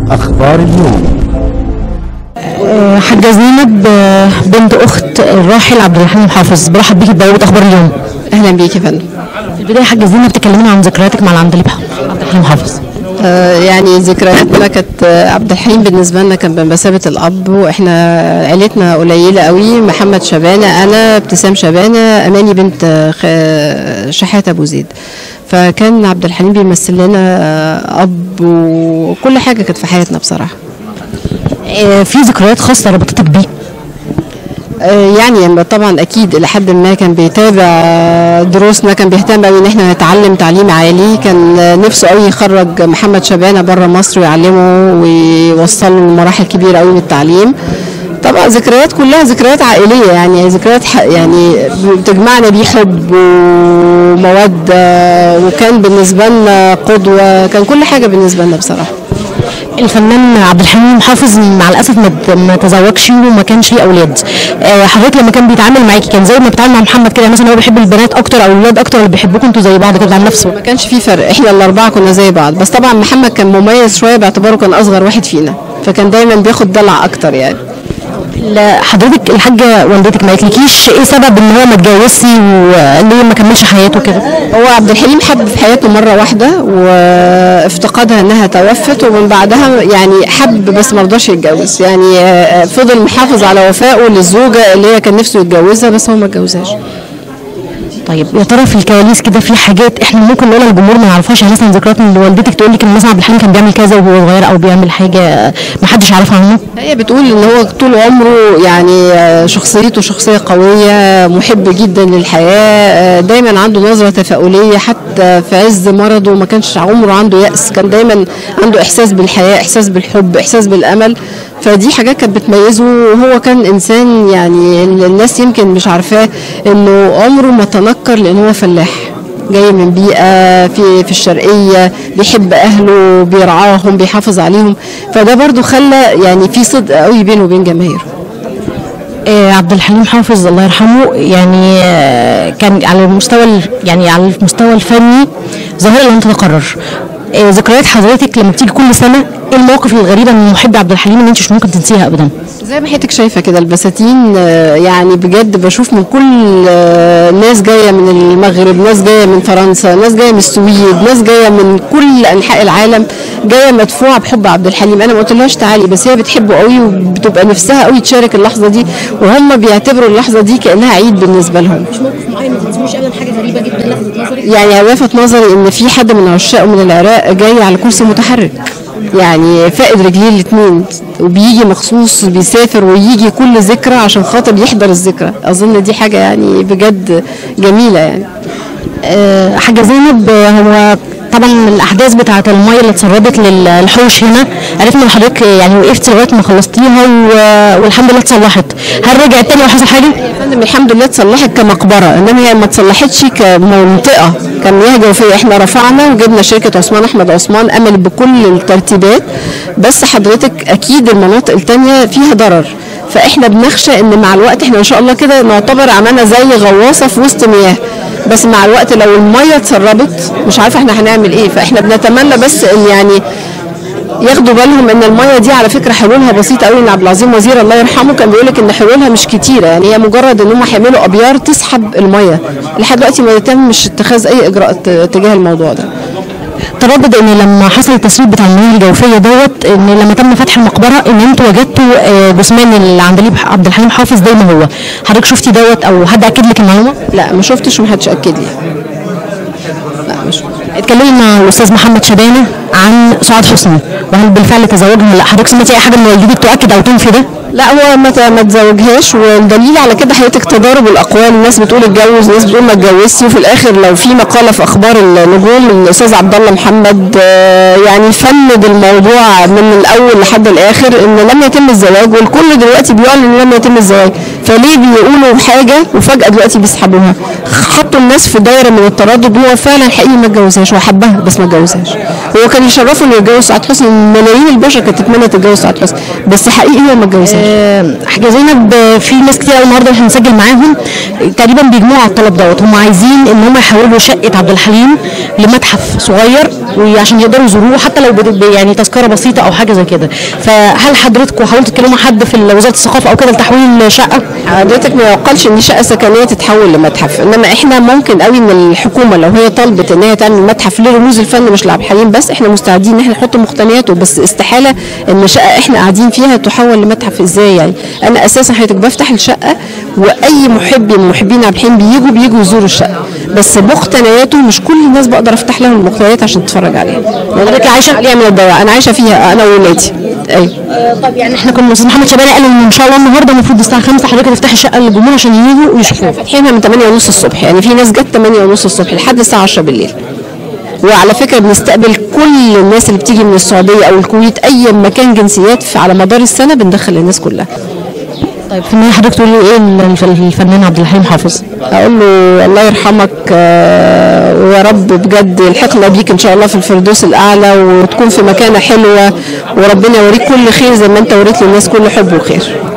أخبار اليوم حاجة زينب آه، بنت أخت الراحل عبد الرحمن حافظ برحب بيكي ببوابة أخبار اليوم اهلا بيك يا فندم في البداية حاجة زينب تكلمينا عن ذكرياتك مع العندليب عبد الرحمن حافظ آه يعني ذكرياتنا كانت آه، عبد الحليم بالنسبه لنا كان بمثابه الاب واحنا عيلتنا قليله قوي محمد شبانه انا ابتسام شبانه اماني بنت آه، خ- شحاته ابو زيد فكان عبد الحليم بيمثل لنا آه، اب وكل حاجه كانت في حياتنا بصراحه آه، في ذكريات خاصة ربطتك بيه آه، يعني طبعا اكيد الى حد ما كان بيتابع آه، دروسنا كان بيهتم قوي ان احنا نتعلم تعليم عالي كان آه، نفسه قوي يخرج محمد شبانه بره مصر ويعلمه ويوصله لمراحل كبيره قوي من التعليم طبعا ذكريات كلها ذكريات عائليه يعني ذكريات ح- يعني بتجمعنا بيه حب وموده وكان بالنسبه لنا قدوه كان كل حاجه بالنسبه لنا بصراحه الفنان عبد الحليم حافظ مع الأسف ما ت- ما تزوجش وما كانش ليه أولاد آه، حضرتك لما كان بيتعامل معاكي كان زي ما بيتعامل مع محمد كده مثلا هو بيحب البنات أكتر أو الولاد أكتر اللي بيحبوكوا أنتوا زي بعض كده عن نفسه ما كانش في فرق احنا الاربعه كنا زي بعض بس طبعا محمد كان مميز شويه باعتباره كان اصغر واحد فينا فكان دايما بياخد دلع اكتر يعني لا حضرتك الحاجة والدتك ما قالتلكيش إيه سبب إن هو ما اتجوزش وليه ما كملش حياته كده هو عبد الحليم حب في حياته مره واحده وافتقدها انها توفت ومن بعدها يعني حب بس ما رضاش يتجوز يعني آه، فضل محافظ على وفائه للزوجه اللي هي كان نفسه يتجوزها بس هو ما اتجوزهاش طيب يا ترى في الكواليس كده في حاجات احنا ممكن نقولها للجمهور ما يعرفهاش يعني مثلا ذكريات من والدتك تقول لك ان مثلا عبد الحليم كان بيعمل كذا وهو صغير او بيعمل حاجه ما حدش يعرفها عنه هي بتقول ان هو طول عمره يعني آه، شخصيته شخصيه قويه محب جدا للحياه آه، دايما عنده نظره تفاؤليه حتى في عز مرضه ما كانش عمره عنده يأس كان دايما عنده احساس بالحياه احساس بالحب احساس بالامل فدي حاجات كانت بتميزه وهو كان انسان يعني الناس يمكن مش عارفاه انه عمره ما تنكر لان هو فلاح جاي من بيئة في في الشرقية بيحب أهله بيرعاهم بيحافظ عليهم فده برضو خلى يعني في صدق قوي بينه وبين جماهيره آه عبد الحليم حافظ الله يرحمه يعني آه كان على المستوى ال- يعني على المستوى الفني ظاهره لم تتكرر آه ذكريات حضرتك لما بتيجي كل سنه ايه المواقف الغريبه من محب عبد الحليم ان انت مش ممكن تنسيها ابدا زي ما حضرتك شايفه كده البساتين آه، يعني بجد بشوف من كل آه، ناس جايه من المغرب ناس جايه من فرنسا ناس جايه من السويد ناس جايه من كل انحاء العالم جايه مدفوعه بحب عبد الحليم انا ما قلتلهاش تعالي بس هي بتحبه قوي وبتبقى نفسها قوي تشارك اللحظه دي وهم بيعتبروا اللحظه دي كانها عيد بالنسبه لهم مش موقف معين ما تنسوش ابدا حاجه غريبه جدا لفتت نظرك يعني لفت نظري ان في حد من عشاقه من العراق جاي على كرسي متحرك يعني فائد رجليه الاثنين وبيجي مخصوص بيسافر ويجي كل ذكرى عشان خاطر يحضر الذكرى اظن دي حاجه يعني بجد جميله يعني آه، حاجه زينب آه، هو طبعا الاحداث بتاعه الميه اللي اتسربت للحوش هنا عرفنا ان حضرتك يعني وقفتي لغايه ما خلصتيها و- والحمد لله اتصلحت هل رجعت تاني وحصل حاجه؟ يا فندم الحمد لله اتصلحت كمقبره انما هي ما اتصلحتش كمنطقه كمياه جوفيه احنا رفعنا وجبنا شركه عثمان احمد عثمان امل بكل الترتيبات بس حضرتك اكيد المناطق التانيه فيها ضرر فاحنا بنخشى ان مع الوقت احنا ان شاء الله كده نعتبر عملنا زي غواصه في وسط مياه بس مع الوقت لو الميه اتسربت مش عارفه احنا هنعمل ايه فاحنا بنتمنى بس ان يعني ياخدوا بالهم ان الميه دي على فكره حلولها بسيطه قوي ان عبد العظيم وزير الله يرحمه كان بيقول لك ان حلولها مش كتيره يعني هي مجرد ان هم هيعملوا ابيار تسحب الميه لحد دلوقتي ما يتمش اتخاذ اي اجراء ت- تجاه الموضوع ده تردد ان لما حصل التسريب بتاع المياه الجوفيه دوت ان لما تم فتح المقبره ان انتوا وجدتوا آه، جثمان العندليب عبد الحليم حافظ زي ما هو حضرتك شفتي دوت او حد اكد لك المعلومه؟ لا ما شفتش ومحدش اكد لي لا مش اتكلمي مع الاستاذ محمد شبانه عن سعاد حسني وهل بالفعل تزوجها ولا لا حضرتك سمعتي اي حاجه من والدتك تؤكد او تنفي ده؟ لا هو ما ت- ما تزوجهاش والدليل على كده حضرتك تضارب الاقوال الناس بتقول اتجوز ناس بتقول ما اتجوزش وفي الاخر لو في مقاله في اخبار النجوم من الاستاذ عبد الله محمد آه، يعني فند الموضوع من الاول لحد الاخر ان لم يتم الزواج والكل دلوقتي بيعلن ان لم يتم الزواج فليه بيقولوا حاجه وفجاه دلوقتي بيسحبوها حطوا الناس في دايره من التردد هو فعلا حقيقي ما اتجوزهاش هو حبها بس ما اتجوزهاش هو كان يشرفه انه يتجوز سعاد حسني ملايين البشر كانت تتمنى تتجوز سعاد حسني بس حقيقي هو ما اتجوزهاش آه، حاجه زينب آه، في ناس كتير قوي النهارده احنا هنسجل معاهم آه، تقريبا بيجمعوا على الطلب دوت هم عايزين ان هم يحولوا شقه عبد الحليم لمتحف صغير وعشان يقدروا يزوروه حتى لو بد- يعني تذكره بسيطه او حاجه زي كده فهل حضرتكم حاولتوا تكلموا حد في وزاره الثقافه او كده لتحويل شقه حضرتك ما يعقلش ان شقه سكنيه تتحول لمتحف انما احنا ممكن قوي ان الحكومه لو هي طلبت ان هي تعمل متحف لرموز الفن مش لعبد الحليم بس احنا مستعدين ان احنا نحط مقتنياته بس استحاله ان شقه احنا قاعدين فيها تحول لمتحف ازاي يعني انا اساسا حضرتك بفتح الشقه واي محب من محبين عبد الحليم بيجوا بيجوا يزوروا الشقه بس مقتنياته مش كل الناس بقدر افتح لهم المقتنيات عشان تتفرج عليها حضرتك عايشه عليها من الضياع انا عايشه فيها انا وولادي ايوه طب يعني احنا كنا استاذ محمد شبانه قال ان ان شاء الله النهارده المفروض الساعه 5 حضرتك تفتحي الشقه للجمهور عشان يجوا ويشوفوها فاتحينها من 8 ونص الصبح يعني في ناس جت 8 ونص الصبح لحد الساعه 10 بالليل وعلى فكره بنستقبل كل الناس اللي بتيجي من السعوديه او الكويت اي مكان جنسيات في على مدار السنه بندخل الناس كلها طيب في النهايه حضرتك تقولي ايه للف- للفنان عبد الحليم حافظ اقول له الله يرحمك آه، ويا رب بجد يلحقنا بيك ان شاء الله في الفردوس الاعلى وتكون في مكانه حلوه وربنا يوريك كل خير زي ما انت وريت للناس كل حب وخير